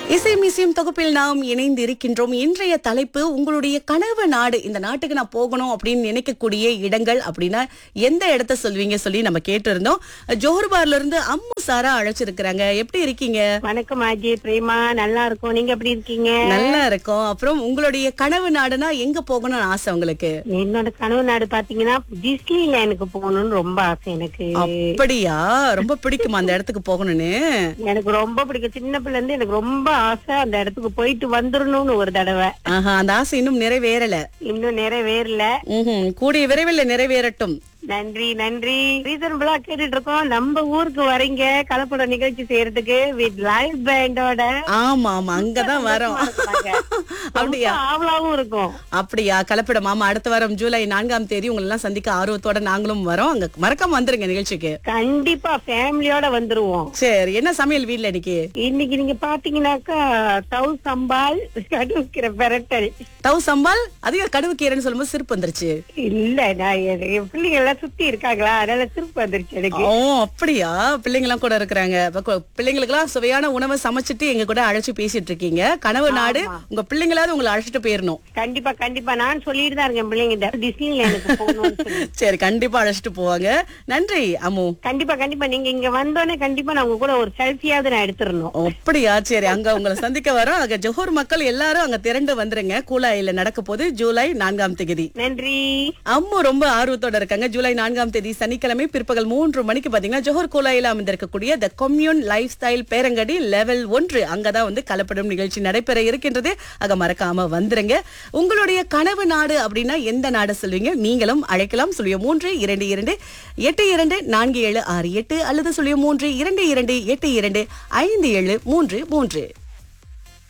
இசை மிசியம் தொகுப்பில் நாம் இணைந்து இருக்கின்றோம் இன்றைய தலைப்பு உங்களுடைய கனவு நாடு இந்த நாட்டுக்கு நான் போகணும் அப்படின்னு நினைக்கக்கூடிய இடங்கள் அப்படின்னா எந்த இடத்த சொல்வீங்க சொல்லி நம்ம கேட்டு இருந்தோம் ஜோஹர்பார்ல இருந்து அம்மு சாரா அழைச்சிருக்கிறாங்க எப்படி இருக்கீங்க வணக்கம் அஜய் பிரேமா நல்லா இருக்கும் நீங்க எப்படி இருக்கீங்க நல்லா இருக்கும் அப்புறம் உங்களுடைய கனவு நாடுனா எங்க போகணும்னு ஆசை உங்களுக்கு என்னோட கனவு நாடு பாத்தீங்கன்னா டிஸ்னி லேண்டுக்கு போகணும்னு ரொம்ப ஆசை எனக்கு அப்படியா ரொம்ப பிடிக்குமா அந்த இடத்துக்கு போகணும்னு எனக்கு ரொம்ப பிடிக்கும் சின்ன பிள்ளை இருந்து எனக்கு ரொம்ப ஆசை அந்த இடத்துக்கு போயிட்டு வந்துடணும்னு ஒரு தடவை ஆஹா அந்த ஆசை இன்னும் நிறைவேறல இன்னும் நிறைவேறல ம்ஹும். கூடிய விரைவில் நிறைவேறட்டும் நன்றி நன்றி ரீசனபிளா கேட்டுட்டு இருக்கோம் நம்ம ஊருக்கு வரீங்க கலப்பட நிகழ்ச்சி செய்யறதுக்கு வித் லைவ் பேண்டோட ஆமா ஆமா அங்கதான் வரோம் அப்படியா ஆவலாவும் இருக்கும் அப்படியா கலப்பிடம் ஆமா அடுத்த வாரம் ஜூலை நான்காம் தேதி உங்களை எல்லாம் சந்திக்க ஆர்வத்தோட நாங்களும் வரோம் அங்க மறக்காம வந்துருங்க நிகழ்ச்சிக்கு கண்டிப்பா ஃபேமிலியோட வந்துருவோம் சரி என்ன சமையல் வீட்ல இன்னைக்கு இன்னைக்கு நீங்க பாத்தீங்கன்னாக்கா தவு சம்பால் கடுக்கிற பெரட்டல் தவு சம்பால் அதிக கடுவு கீரைன்னு சொல்லும்போது சிரிப்பு வந்துருச்சு இல்ல நான் என் என் பிள்ளைங்க எல்லாம் சுத்தி இருக்காங்களா அதனால சிரிப்பு வந்துருச்சு எனக்கு ஓ அப்படியா பிள்ளைங்க எல்லாம் கூட இருக்கிறாங்க பிள்ளைங்களுக்கு எல்லாம் சுவையான உணவை சமைச்சிட்டு எங்க கூட அழைச்சு பேசிட்டு இருக்கீங்க கனவு நாடு உங்க பிள்ளைங்களாவது உங்களை அழைச்சிட்டு போயிடணும் கண்டிப்பா கண்டிப்பா நான் சொல்லிட்டு தான் இருக்கேன் பிள்ளைங்க டிஸ்னில எனக்கு போகணும்னு சொல்லி சரி கண்டிப்பா அழைச்சிட்டு போவாங்க நன்றி அம்மு கண்டிப்பா கண்டிப்பா நீங்க இங்க வந்தோடனே கண்டிப்பா நான் உங்க கூட ஒரு செல்ஃபியாவது நான் எடுத்துடணும் அப்படியா சரி அங்க உங்களை சந்திக்க வரோம் அங்க ஜோஹர் மக்கள் எல்லாரும் அங்க திரண்டு வந்துருங்க கூலாயில நடக்க போது ஜூலை நான்காம் தேதி நன்றி அம்மு ரொம்ப ஆர்வத்தோட இருக்காங்க ஜூலை நான்காம் தேதி சனிக்கிழமை பிற்பகல் மூன்று மணிக்கு பாத்தீங்கன்னா ஜோஹர் கோலாயில அமைந்திருக்கக்கூடிய த கொம்யூன் லைஃப் ஸ்டைல் பேரங்கடி லெவல் ஒன்று அங்கதான் வந்து கலப்படும் நிகழ்ச்சி நடைபெற இருக்கின்றது அங்க மறக்காம வந்துருங்க உங்களுடைய கனவு நாடு அப்படின்னா எந்த நாடு சொல்வீங்க நீங்களும் அழைக்கலாம் சொல்லிய மூன்று இரண்டு இரண்டு எட்டு இரண்டு நான்கு ஏழு ஆறு எட்டு அல்லது சொல்லிய மூன்று இரண்டு இரண்டு எட்டு இரண்டு ஐந்து ஏழு மூன்று மூன்று